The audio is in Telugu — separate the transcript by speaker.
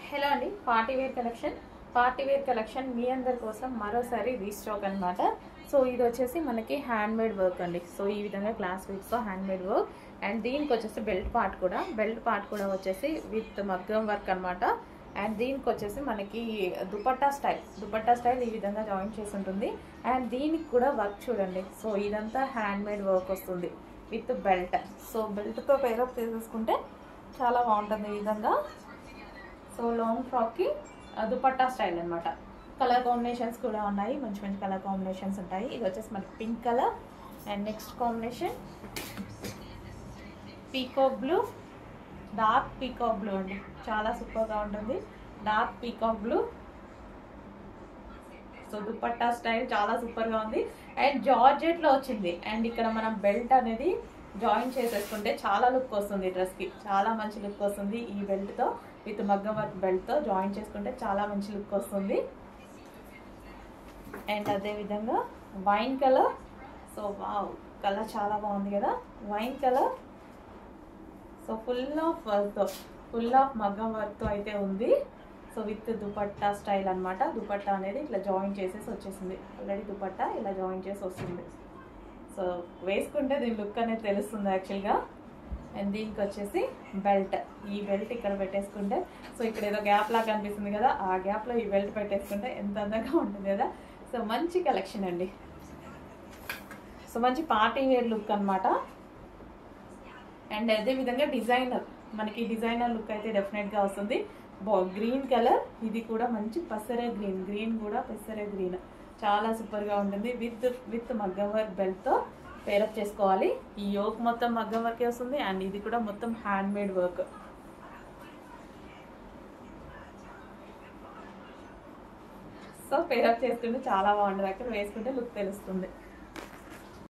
Speaker 1: హలో అండి party wear collection party wear collection మీ అందరి కోసం మరోసారి రీస్టాక్ అనమాట సో ఇది వచ్చేసి మనకి హ్యాండ్ మేడ్ వర్క్ అండి సో ఈ విధంగా క్లాస్ వీక్స్తో హ్యాండ్ మేడ్ వర్క్ అండ్ దీనికి వచ్చేసి బెల్ట్ పార్ట్ కూడా బెల్ట్ పార్ట్ కూడా వచ్చేసి విత్ మగ్గం వర్క్ అనమాట అండ్ దీనికి వచ్చేసి మనకి దుపట్టా స్టైల్ దుపట్టా స్టైల్ ఈ విధంగా జాయిన్ చేసి ఉంటుంది అండ్ దీనికి కూడా వర్క్ చూడండి సో ఇదంతా హ్యాండ్ మేడ్ వర్క్ వస్తుంది విత్ బెల్ట్ సో బెల్ట్తో పేరప్ చేసేసుకుంటే చాలా బాగుంటుంది ఈ విధంగా సో లాంగ్ ఫ్రాక్కి దుపట్టా స్టైల్ అనమాట కలర్ కాంబినేషన్స్ కూడా ఉన్నాయి మంచి మంచి కలర్ కాంబినేషన్స్ ఉంటాయి ఇది వచ్చేసి మనకి pink colour and next combination peacock blue dark peacock blue అండి చాలా సూపర్గా ఉంటుంది dark peacock blue so dupatta style చాలా సూపర్గా ఉంది అండ్ జార్జెట్లో వచ్చింది అండ్ ఇక్కడ మనం బెల్ట్ అనేది జాయిన్ చేసేసుకుంటే చాలా లుక్ వస్తుంది డ్రెస్కి చాలా మంచి లుక్ వస్తుంది ఈ బెల్ట్తో విత్ మగ్గం వర్క్ బెల్ట్తో జాయిన్ చేసుకుంటే చాలా మంచి లుక్ వస్తుంది అండ్ అదేవిధంగా wine colour so wow colour చాలా బాగుంది కదా wine colour so full of వర్క్తో ఫుల్ ఆఫ్ మగ్గం వర్క్తో అయితే ఉంది సో విత్ దుపట్టా స్టైల్ అనమాట దుపట్టా అనేది ఇట్లా జాయిన్ చేసేసి వచ్చేసింది ఆల్రెడీ దుపట్టా ఇలా జాయిన్ చేసి వస్తుంది సో వేసుకుంటే దీని లుక్ అనేది తెలుస్తుంది యాక్చువల్గా అండ్ దీనికి వచ్చేసి బెల్ట్ ఈ బెల్ట్ ఇక్కడ పెట్టేసుకుంటే సో ఇక్కడ ఏదో గ్యాప్ లాగా కనిపిస్తుంది కదా ఆ గ్యాప్లో ఈ బెల్ట్ పెట్టేసుకుంటే ఎంత అందంగా ఉంటుంది కదా సో మంచి కలెక్షన్ అండి సో మంచి పార్టీ వేర్ లుక్ అనమాట అండ్ అదే విధంగా డిజైనర్ మనకి డిజైనర్ లుక్ అయితే డెఫినెట్గా వస్తుంది గ్రీన్ కలర్ ఇది కూడా మంచి పసరే గ్రీన్ గ్రీన్ కూడా పసరే గ్రీన్ చాలా సూపర్గా ఉంటుంది విత్ విత్ మగ్గం వర్క్ బెల్ట్తో పేరప్ చేసుకోవాలి ఈ యోక్ మొత్తం మగ్గం వర్కే వస్తుంది అండ్ ఇది కూడా మొత్తం handmade work so pair up చేసుకుంటే చాలా బాగుంటుంది అక్కడ వేసుకుంటే లుక్ తెలుస్తుంది